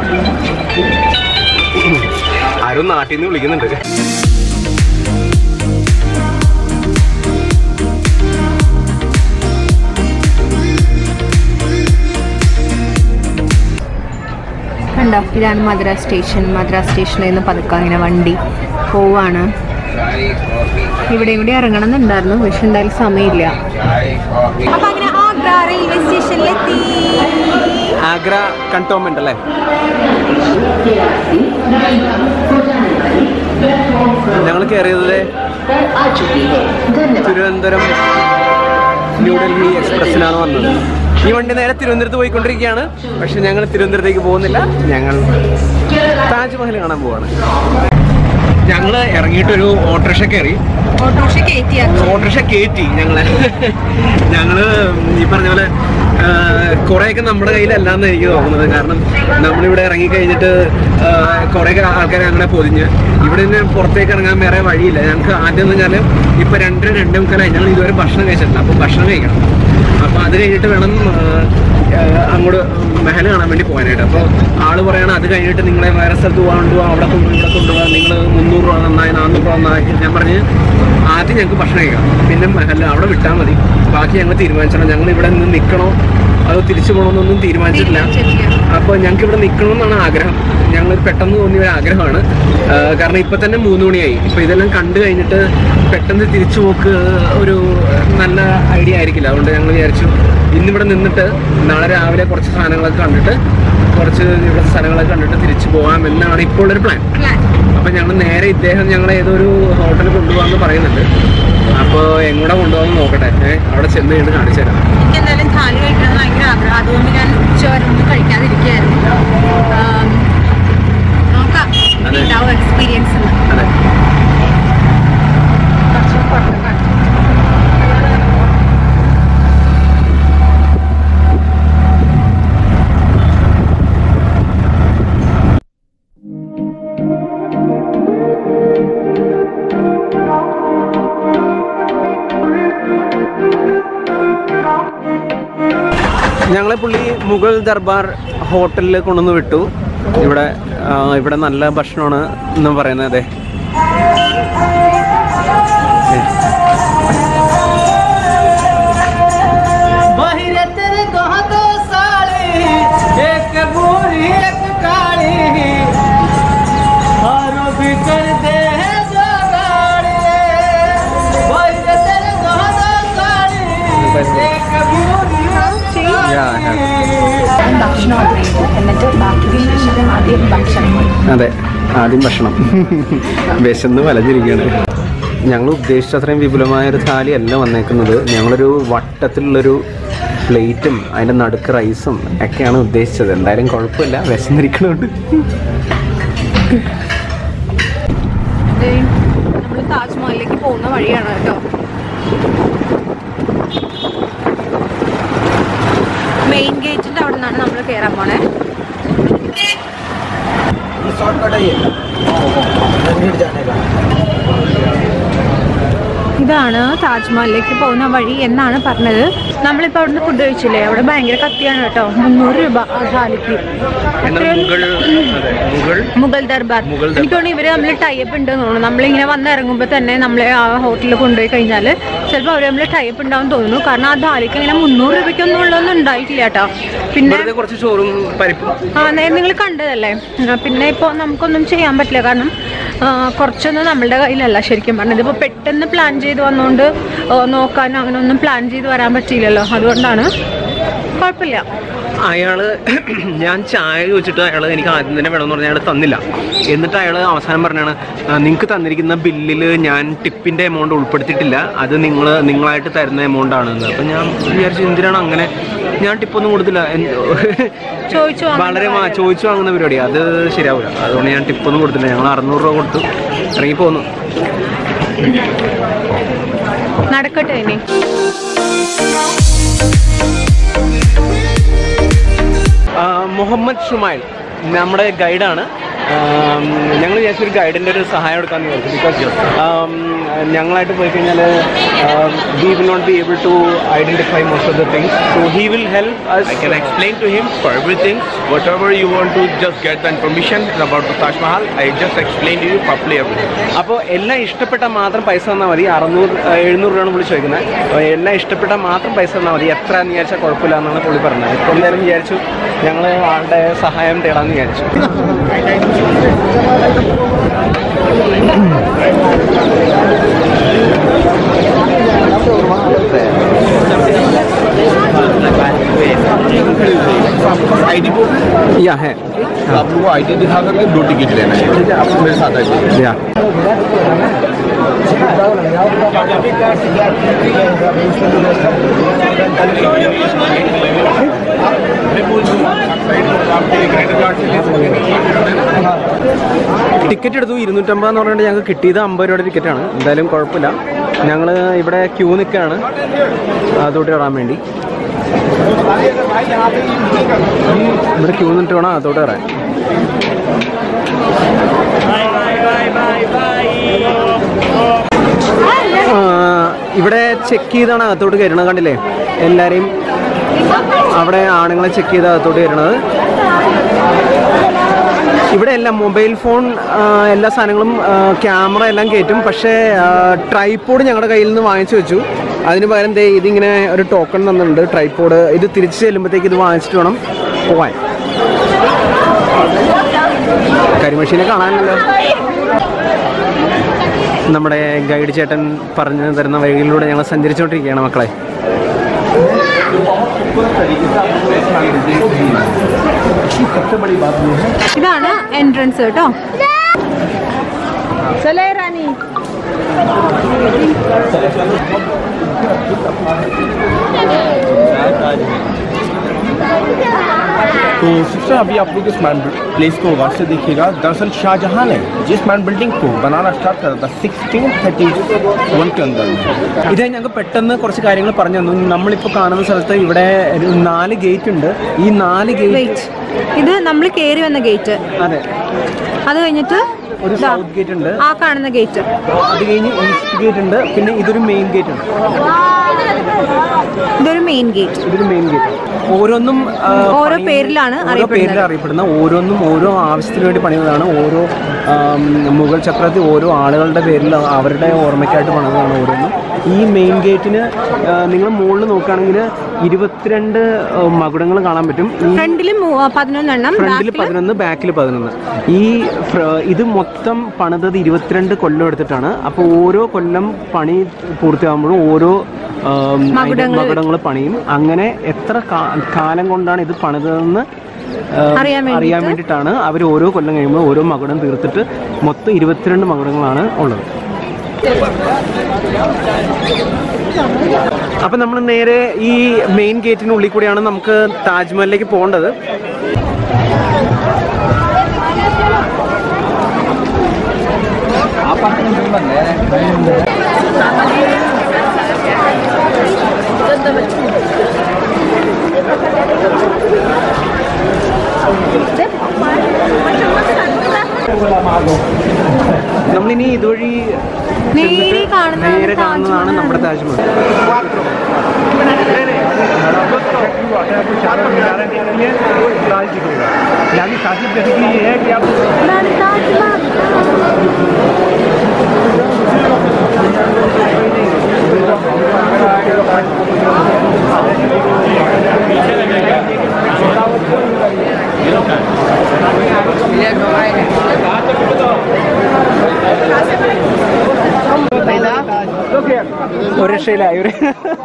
ആരും നാട്ടിൽ നിന്ന് വിളിക്കുന്നുണ്ട് കണ്ടോ ഇതാണ് മദ്രാസ് സ്റ്റേഷൻ മദ്രാസ് സ്റ്റേഷനിൽ നിന്ന് പതുക്കെ ഇങ്ങനെ വണ്ടി പോവാണ് ഇവിടെയും കൂടി ഇറങ്ങണം എന്നുണ്ടായിരുന്നു പക്ഷെ എന്തായാലും സമയമില്ല അപ്പൊ അങ്ങനെ ആഗ്ര റെയിൽവേ സ്റ്റേഷനിലെത്തി ആഗ്ര കണ്ടോൺമെന്റ് അല്ലേ ഞങ്ങൾ കയറിയത് തിരുവനന്തപുരം ന്യൂഡൽഹി എക്സ്പ്രസ്സിനാണ് വന്നത് ഈ വണ്ടി നേരെ തിരുവനന്തപുരത്ത് പോയിക്കൊണ്ടിരിക്കുകയാണ് പക്ഷെ ഞങ്ങൾ തിരുവനന്തപുരത്തേക്ക് പോകുന്നില്ല ഞങ്ങൾ താജ്മഹൽ കാണാൻ പോവാണ് ഞങ്ങൾ ഇറങ്ങിയിട്ടൊരു ഓട്ടോറിക്ഷ കയറി ഓട്ടോറിക്ഷ കയറ്റിയാക്കി ഓട്ടോറിക്ഷ കയറ്റി ഞങ്ങളെ ഞങ്ങള് ഈ പറഞ്ഞ പോലെ ആ, കുറേയൊക്കെ നമ്മുടെ കയ്യിലല്ലാന്ന് എനിക്ക് തോന്നുന്നത് കാരണം നമ്മളിവിടെ ഇറങ്ങി കഴിഞ്ഞിട്ട് ആ, കുറേയൊക്കെ ആൾക്കാർ ഞങ്ങളെ പൊതിഞ്ഞ് ഇവിടെ നിന്ന് പുറത്തേക്ക് ഇറങ്ങാൻ വേറെ വഴിയില്ല ഞങ്ങൾക്ക് ആദ്യം എന്ന് പറഞ്ഞാൽ ഇപ്പൊ രണ്ടര രണ്ടേ മുക്കാലായി ഞങ്ങൾ ഇതുവരെ ഭക്ഷണം കഴിച്ചിട്ടില്ല അപ്പോൾ ഭക്ഷണം കഴിക്കണം അപ്പോൾ അത് കഴിഞ്ഞിട്ട് വേണം ആ, ആ, അങ്ങോട്ട് മെഹൽ കാണാൻ വേണ്ടി പോകാനായിട്ട് അപ്പോൾ ആള് പറയണം അത് കഴിഞ്ഞിട്ട് നിങ്ങളെ വേറെ സ്ഥലത്ത് പോകാൻ കൊണ്ടുപോകാം അവിടെ കൊണ്ടുപോകാം ഇവിടെ കൊണ്ടുപോകാം നിങ്ങൾ മുന്നൂറ് രൂപ നന്നായി നാനൂറ് രൂപ നന്നായി ഞാൻ പറഞ്ഞ് ആദ്യം ഞങ്ങൾക്ക് ഭക്ഷണം കഴിക്കാം പിന്നെ മെഹൽ അവിടെ വിട്ടാൽ മതി ബാക്കി ഞങ്ങൾ തീരുമാനിച്ചോളാം ഞങ്ങൾ ഇവിടെ നിന്ന് നിൽക്കണോ അതോ തിരിച്ചു പോകണമെന്നൊന്നും തീരുമാനിച്ചിട്ടില്ല അപ്പോൾ ഞങ്ങൾക്ക് ഇവിടെ നിൽക്കണമെന്നാണ് ആഗ്രഹം ഞങ്ങൾ പെട്ടെന്ന് തോന്നിയ ഒരു ആഗ്രഹമാണ് ആ, കാരണം ഇപ്പം തന്നെ മൂന്ന് മണിയായി ഇപ്പം ഇതെല്ലാം കണ്ടു കഴിഞ്ഞിട്ട് പെട്ടെന്ന് തിരിച്ചു പോക്ക് ഒരു നല്ല ഐഡിയ ആയിരിക്കില്ല അതുകൊണ്ട് ഞങ്ങൾ വിചാരിച്ചു ഇന്നിവിടെ നിന്നിട്ട് നാളെ രാവിലെ കുറച്ച് സാധനങ്ങളൊക്കെ കണ്ടിട്ട് കുറച്ച് ഇവിടുത്തെ സ്ഥലങ്ങളൊക്കെ കണ്ടിട്ട് തിരിച്ചു പോകാം എന്നാണ് ഇപ്പോൾ ഒരു പ്ലാൻ അപ്പൊ ഞങ്ങൾ നേരെ ഇദ്ദേഹം ഞങ്ങളെ ഏതോ ഒരു ഹോട്ടലിൽ കൊണ്ടുപോകാന്ന് പറയുന്നുണ്ട് അപ്പോൾ എങ്ങോട്ടാ കൊണ്ടുപോകാന്ന് നോക്കട്ടെ ഏഹ് അവിടെ ചെന്ന് കഴിഞ്ഞ് കാണിച്ചു തരാം എനിക്ക് എന്തായാലും താലി കഴിക്കണം ഭയങ്കര ആഗ്രഹം അതുകൊണ്ട് ഞാൻ ഉച്ചവരൊന്നും കഴിക്കാതിരിക്കുകയായിരുന്നു ആം, നോക്കാം അതെ. ഉണ്ടാവും എക്സ്പീരിയൻസ് അതെ ഞങ്ങളെ പുള്ളി മുഗൾ ദർബാർ ഹോട്ടലിൽ കൊണ്ടുവന്ന് വിട്ടു ഇവിടെ ആ, ഇവിടെ നല്ല ഭക്ഷണമാണ് എന്ന് പറയുന്നത് അതെ बाहिर तेरे कहाँ तो साड़ी एक बूढ़ी एक काली हारो भी कर दे है जो गाड़ी बाहिर तेरे कहाँ तो साड़ी एक बूढ़ी एक Yeah, I have. ഭക്ഷണം ഓർഡർ ചെയ്തു എന്നിട്ട് ബാക്കി വിശേഷം ആദ്യം ഭക്ഷണം അതെ ആദ്യം ഭക്ഷണം വിശന്ന് വലഞ്ഞിരിക്കുകയാണ് ഞങ്ങൾ ഉദ്ദേശിച്ച അത്രയും വിപുലമായ ഒരു താലി അല്ല വന്നേക്കുന്നത് ഞങ്ങളൊരു വട്ടത്തിലുള്ളൊരു പ്ലേറ്റും അതിൻ്റെ നടുക്ക് റൈസും ഒക്കെയാണ് ഉദ്ദേശിച്ചത് എന്തായാലും കുഴപ്പമില്ല വിശന്നിരിക്കണുണ്ട് നമ്മൾ താജ്മഹലിലേക്ക് പോകുന്ന വഴിയാണ് കേട്ടോ മെയിൻ ഗേറ്റിന്റെ അവിടെ നിന്നാണ് നമ്മൾ കയറാൻ പോണേ ഇതാണ് താജ്മഹലിലേക്ക് പോകുന്ന വഴി എന്നാണ് പറഞ്ഞത് നമ്മളിപ്പോൾ അവിടുന്ന് ഫുഡ് കഴിച്ചില്ലേ അവിടെ ഭയങ്കര കത്തിയാണ് കേട്ടോ മുന്നൂറ് രൂപ ആ താലിക്ക് എന്നാൽ മുഗൾ അതെ മുഗൾ മുഗൾ ദർബാർ മുഗൾ ദർബാർ. എനിക്ക് തോന്നുന്നു ഇവര് നമ്മൾ ടൈപ്പ് ഉണ്ട് തോന്നുന്നു നമ്മളിങ്ങനെ വന്ന് ഇറങ്ങുമ്പോൾ തന്നെ നമ്മളെ ആ ഹോട്ടലിൽ കൊണ്ടുപോയി കഴിഞ്ഞാൽ ചിലപ്പോൾ അവർ നമ്മൾ ടൈപ്പ് ഉണ്ടാവും തോന്നുന്നു കാരണം ആ ദാലിക്ക് ഇങ്ങനെ മുന്നൂറ് രൂപയ്ക്കൊന്നും ഉള്ളതൊന്നും ഉണ്ടായിട്ടില്ല കേട്ടോ പിന്നെ വെറുതെ കുറച്ച് ചോറും പരിപ്പും ആ നിങ്ങൾ കണ്ടതല്ലേ ആ, പിന്നെ ഇപ്പോൾ നമുക്കൊന്നും ചെയ്യാൻ പറ്റില്ല കാരണം ആ, കുറച്ചൊന്നും നമ്മളുടെ കയ്യിലല്ല ശരിക്കും പറഞ്ഞത് ഇപ്പോൾ പെട്ടെന്ന് പ്ലാൻ ചെയ്ത് വന്നുകൊണ്ട് ആ, നോക്കാനോ അങ്ങനെ ഒന്നും പ്ലാൻ ചെയ്ത് വരാൻ പറ്റിയില്ലല്ലോ അതുകൊണ്ടാണ് കുഴപ്പമില്ല അയാള് ഞാൻ ചായ ചോദിച്ചിട്ട് അയാൾ എനിക്ക് ആദ്യം തന്നെ വേണമെന്ന് പറഞ്ഞാൽ അയാൾ തന്നില്ല എന്നിട്ട് അയാൾ അവസാനം പറഞ്ഞാണ് നിങ്ങൾക്ക് തന്നിരിക്കുന്ന ബില്ലിൽ ഞാൻ ടിപ്പിൻ്റെ എമൗണ്ട് ഉൾപ്പെടുത്തിയിട്ടില്ല അത് നിങ്ങൾ നിങ്ങളായിട്ട് തരുന്ന എമൗണ്ട് ആണെന്ന് അപ്പം ഞാൻ വിചാരിച്ചു എന്തിനാണ് അങ്ങനെ ഞാൻ ടിപ്പൊന്നും കൊടുത്തില്ല എന്ത്- ചോദിച്ചു വാങ്ങുന്ന വളരെ മാ- ചോദിച്ചു വാങ്ങുന്ന പരിപാടി അത് ശരിയാവില്ല അതുകൊണ്ട് ഞാൻ ടിപ്പൊന്നും കൊടുത്തില്ല ഞങ്ങൾ അറുന്നൂറ് രൂപ കൊടുത്തു ഇറങ്ങി പോന്നു നടക്കട്ടെ ഇനി ആ, മുഹമ്മദ് ഷുമൈൽ നമ്മുടെ ഗൈഡാണ് ഞങ്ങൾ വിചാരിച്ചൊരു ഗൈഡിൻ്റെ ഒരു സഹായം എടുക്കാമെന്ന് വിചാരിച്ചു ബിക്കോസ് ഞങ്ങളായിട്ട് പോയി കഴിഞ്ഞാൽ we will not be able to identify most of the things so he will help I can explain to him for everything. Whatever you want to just get the information about the Taj Mahal, I just explain to you properly everything. അപ്പോൾ എല്ലാം ഇഷ്ടപ്പെട്ടാൽ മാത്രം പൈസ തന്നാൽ മതി അറുന്നൂറ് ആ, എഴുന്നൂറ് രൂപയാണ് പുള്ളി ചോദിക്കുന്നത് അപ്പോൾ എല്ലാം ഇഷ്ടപ്പെട്ടാൽ മാത്രം പൈസ തന്നാൽ മതി എത്ര എന്ന് വിചാരിച്ചാൽ കുഴപ്പമില്ല എന്നാണ് പുള്ളി പറഞ്ഞത് ഇപ്പോൾ എന്തായാലും വിചാരിച്ചു ഞങ്ങൾ ആളുടെ സഹായം തേടാമെന്ന് വിചാരിച്ചു आईडी बुक या है तो आप लोगों को आईडी दिखा करके दो टिकट लेना है ठीक है आप मेरे साथ आइए या ടിക്കറ്റ് എടുത്തു ഇരുന്നൂറ്റമ്പത് എന്ന് പറഞ്ഞിട്ട് ഞങ്ങൾക്ക് കിട്ടിയത് അമ്പത് രൂപയുടെ ടിക്കറ്റാണ് എന്തായാലും കുഴപ്പമില്ല ഞങ്ങൾ ഇവിടെ ക്യൂ നിൽക്കുകയാണ് അതോട്ട് കയറാൻ വേണ്ടി ഇവിടെ ക്യൂ നിന്നിട്ട് വേണം അതോട്ട് കയറാൻ ആ, ഇവിടെ ചെക്ക് ചെയ്താണ് അകത്തോട്ട് കയറണത് കണ്ടില്ലേ എല്ലാരെയും അവിടെ ആണുങ്ങളെ ചെക്ക് ചെയ്ത് അകത്തോട്ട് കയറണത് ഇവിടെ എല്ലാം മൊബൈൽ ഫോൺ ആ, എല്ലാ സാധനങ്ങളും ക്യാമറ എല്ലാം കയറ്റും പക്ഷേ ട്രൈപ്പോഡ് ഞങ്ങളുടെ കയ്യിൽ നിന്ന് വാങ്ങിച്ചു വെച്ചു അതിന് പകരം ദേ ഇതിങ്ങനെ ഒരു ടോക്കൺ തന്നിട്ടുണ്ട് ട്രൈപ്പോഡ് ഇത് തിരിച്ച് ചെല്ലുമ്പോഴത്തേക്ക് ഇത് വാങ്ങിച്ചിട്ട് വേണം പോവാൻ കരിമഷീനെ കാണാനല്ലോ നമ്മുടെ ഗൈഡ് ചേട്ടൻ പറഞ്ഞു തരുന്ന വഴികളിലൂടെ ഞങ്ങൾ സഞ്ചരിച്ചുകൊണ്ടിരിക്കുകയാണ് മക്കളെ ഇതാണ് എൻട്രൻസ് കേട്ടോ ചലേ റാണി तो सिस्टर अभी आप लोग इस मैन प्लेस को गौर से देखिएगा दरअसल शाहजहां ने जिस मैन बिल्डिंग को बनाना स्टार्ट करा था सिक्सटीन थर्टी वन के अंदर में ഇത് ഞങ്ങൾക്ക് പെട്ടെന്ന് കുറച്ച് കാര്യങ്ങൾ പറഞ്ഞു തന്നു നമ്മളിപ്പോൾ കാണുന്ന സ്ഥലത്ത് ഇവിടെ ഒരു നാല് ഗേറ്റ് ഉണ്ട് ഈ നാല് ഗേറ്റ് വെയിറ്റ് ഇത് നമ്മൾ കയറി വന്ന ഗേറ്റ് അതെ അത് കഴിഞ്ഞിട്ട് ഒരു ദാ, സൗത്ത് ഗേറ്റ് ഉണ്ട് ആ കാണുന്ന ഗേറ്റ് അത് കഴിഞ്ഞ് ഈസ്റ്റ് ഗേറ്റ് ഉണ്ട് പിന്നെ ഇതൊരു മെയിൻ ഗേറ്റ് ഉണ്ട് ഇതൊരു മെയിൻ ഗേറ്റ് ഇതൊരു മെയിൻ ഗേറ്റ് ഓരോന്നും ആ, ഓരോ പണി- പേരിലാണ് ഓരോ അറിയപ്പെടുന്നത്. പേരിൽ അറിയപ്പെടുന്ന ഓരോന്നും ഓരോ ആവശ്യത്തിന് വേണ്ടി പണിയുന്നതാണ് ഓരോ ആം, മുഗൾ ചക്രത്തിൽ ഓരോ ആളുകളുടെ പേരിൽ അവരുടെ ഓർമ്മയ്ക്കായിട്ട് പണിതാണ് ഓരോന്നും ഈ മെയിൻ ഗേറ്റിന് നിങ്ങൾ മുകളിൽ നോക്കുകയാണെങ്കിൽ ഇരുപത്തിരണ്ട് മകുടങ്ങൾ കാണാൻ പറ്റും ഈ ഫ്രണ്ടിൽ പതിനൊന്നെണ്ണം ഫ്രണ്ടിൽ ബാക്കിൽ പതിനൊന്ന് ബാക്കിൽ പതിനൊന്ന് ഈ ഫ്ര- ഇത് മൊത്തം പണിതത് ഇരുപത്തിരണ്ട് കൊല്ലം എടുത്തിട്ടാണ് അപ്പോൾ ഓരോ കൊല്ലം പണി പൂർത്തിയാകുമ്പോഴും ഓരോ മകുടങ്ങൾ മകുടങ്ങൾ പണിയും അങ്ങനെ എത്ര കാ- കാലം കൊണ്ടാണ് ഇത് പണിതതെന്ന് ആം, അറിയാൻ വേണ്ടിയിട്ട്. അറിയാൻ വേണ്ടിയിട്ടാണ് അവർ ഓരോ കൊല്ലം കഴിയുമ്പോൾ ഓരോ മകുടം തീർത്തിട്ട് മൊത്തം ഇരുപത്തിരണ്ട് മകുടങ്ങളാണ് ഉള്ളത് അപ്പം നമ്മൾ നേരെ ഈ മെയിൻ ഗേറ്റിനുള്ളിൽ കൂടിയാണ് നമുക്ക് താജ്മഹലിലേക്ക് പോകേണ്ടത് നമ്മളിനി ഇതുവഴി നേരെ ചെന്നിട്ട് കാണുന്ന നേരെ കാണുന്നതാണ് നമ്മുടെ താജ്മഹൽ ഒരു രക്ഷയിലായി ഒരു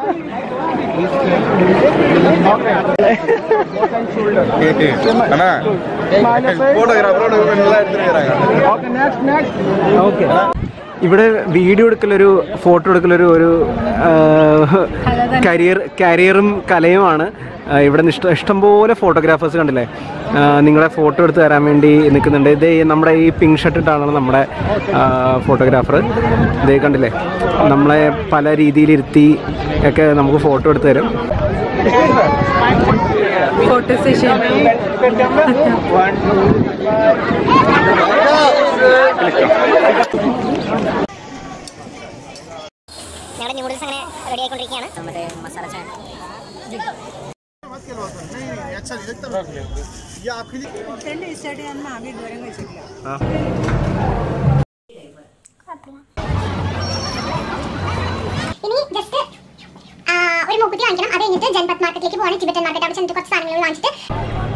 ഓക്കെ ഇവിടെ വീഡിയോ എടുക്കലൊരു ഫോട്ടോ എടുക്കലൊരു ഒരു കരിയർ കരിയറും കലയുമാണ് ആ, ഇവിടെ നിന്ന് ഇഷ്ടം ഇഷ്ടംപോലെ ഫോട്ടോഗ്രാഫേഴ്സ് കണ്ടില്ലേ ആ, നിങ്ങളെ ഫോട്ടോ എടുത്ത് തരാൻ വേണ്ടി നിൽക്കുന്നുണ്ട് ഇത് ഈ നമ്മുടെ ഈ പിങ്ക് ഷർട്ട് ഇട്ടാണ് നമ്മുടെ ഫോട്ടോഗ്രാഫർ ഇത് കണ്ടില്ലേ നമ്മളെ പല രീതിയിലിരുത്തി ഒക്കെ നമുക്ക് ഫോട്ടോ എടുത്ത് തരും ഫോട്ടോ സെഷൻ ഞങ്ങളുടെ ന്യൂഡിൽസ് അങ്ങനെ റെഡി ആയിക്കൊണ്ടിരിക്കുകയാണ് നമ്മുടെ മസാല ചായ ടേസ്റ്റായിട്ട് ഞാൻ മാങ്ങ ഇതുവരെ കഴിച്ചിട്ടില്ല ഇനി ജസ്റ്റ് ഒരു മൂക്കുത്തി വാങ്ങിക്കണം അത് കഴിഞ്ഞിട്ട് ജൻപത് മാർക്കറ്റിലേക്ക് പോകണം ടിബറ്റൻ മാർക്കറ്റ് അവിടെ ചെന്നിട്ട് കുറച്ച് സാധനങ്ങൾ വാങ്ങിച്ചിട്ട്